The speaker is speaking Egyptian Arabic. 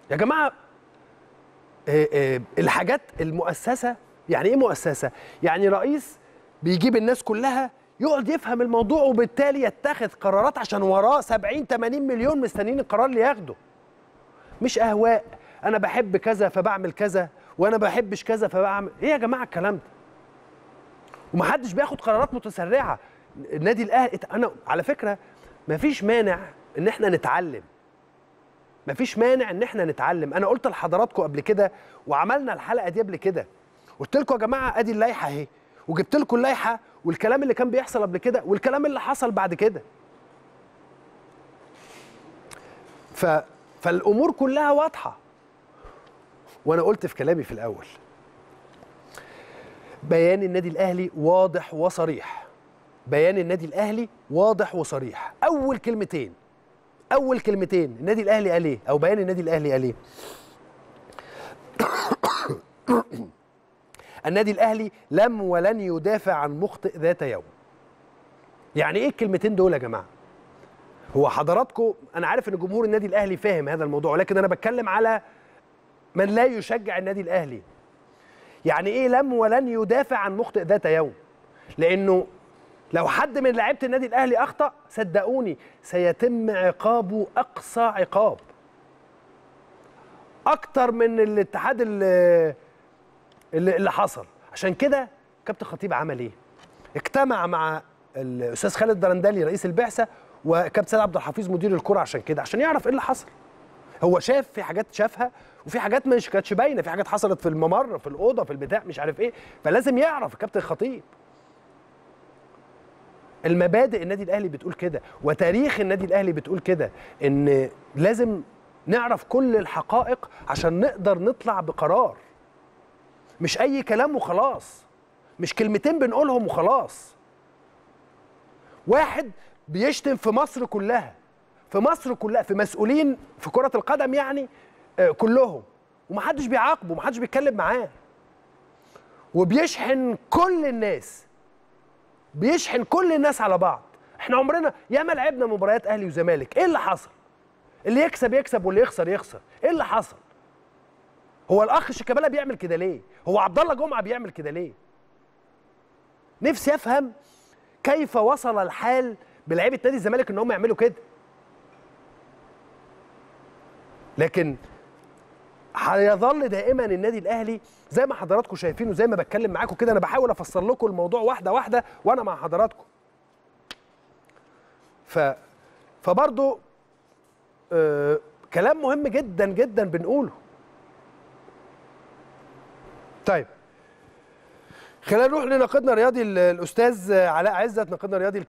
يا جماعه آه، آه، الحاجات المؤسسه يعني ايه مؤسسه يعني رئيس بيجيب الناس كلها يقعد يفهم الموضوع وبالتالي يتخذ قرارات عشان وراه 70 80 مليون مستنيين القرار اللي ياخده مش اهواء انا بحب كذا فبعمل كذا وانا بحبش كذا فبعمل ايه يا جماعه الكلام ده ومحدش بياخد قرارات متسرعه النادي الاهلي انا على فكره مفيش مانع ان احنا نتعلم مفيش مانع ان احنا نتعلم انا قلت لحضراتكم قبل كده وعملنا الحلقه دي قبل كده قلت لكم يا جماعه ادي اللائحه اهي وجبت لكم اللائحه والكلام اللي كان بيحصل قبل كده والكلام اللي حصل بعد كده ف فالامور كلها واضحه وانا قلت في كلامي في الاول بيان النادي الاهلي واضح وصريح بيان النادي الاهلي واضح وصريح اول كلمتين اول كلمتين النادي الاهلي قال ايه او بيان النادي الاهلي قال ايه النادي الاهلي لم ولن يدافع عن مخطئ ذات يوم يعني ايه الكلمتين دول يا جماعه هو حضراتكم انا عارف ان جمهور النادي الاهلي فاهم هذا الموضوع ولكن انا بتكلم على من لا يشجع النادي الاهلي يعني ايه لم ولن يدافع عن مخطئ ذات يوم لانه لو حد من لعيبه النادي الاهلي اخطا صدقوني سيتم عقابه اقصى عقاب اكتر من الاتحاد اللي اللي اللي حصل عشان كده كابتن خطيب عمل ايه اجتمع مع الاستاذ خالد درندلي رئيس البعثه وكابتن سيد عبد الحفيظ مدير الكره عشان كده عشان يعرف ايه اللي حصل هو شاف في حاجات شافها وفي حاجات مش كانتش باينه في حاجات حصلت في الممر في الاوضه في البتاع مش عارف ايه فلازم يعرف كابتن خطيب المبادئ النادي الاهلي بتقول كده وتاريخ النادي الاهلي بتقول كده ان لازم نعرف كل الحقائق عشان نقدر نطلع بقرار مش اي كلام وخلاص مش كلمتين بنقولهم وخلاص واحد بيشتم في مصر كلها في مصر كلها في مسؤولين في كرة القدم يعني آه، كلهم ومحدش بيعاقبه ومحدش بيتكلم معاه وبيشحن كل الناس بيشحن كل الناس على بعض احنا عمرنا ياما لعبنا مباريات اهلي وزمالك ايه اللي حصل اللي يكسب يكسب واللي يخسر يخسر ايه اللي حصل هو الاخ شيكابالا بيعمل كده ليه هو عبد الله جمعه بيعمل كده ليه نفسي افهم كيف وصل الحال بلعيبه نادي الزمالك ان هم يعملوا كده لكن هيظل دائما النادي الاهلي زي ما حضراتكم شايفين وزي ما بتكلم معاكم كده انا بحاول افسر لكم الموضوع واحده واحده وانا مع حضراتكم ف فبرضه آه كلام مهم جدا جدا بنقوله طيب خلينا نروح لناقدنا الرياضي ال- الاستاذ علاء عزت ناقدنا الرياضي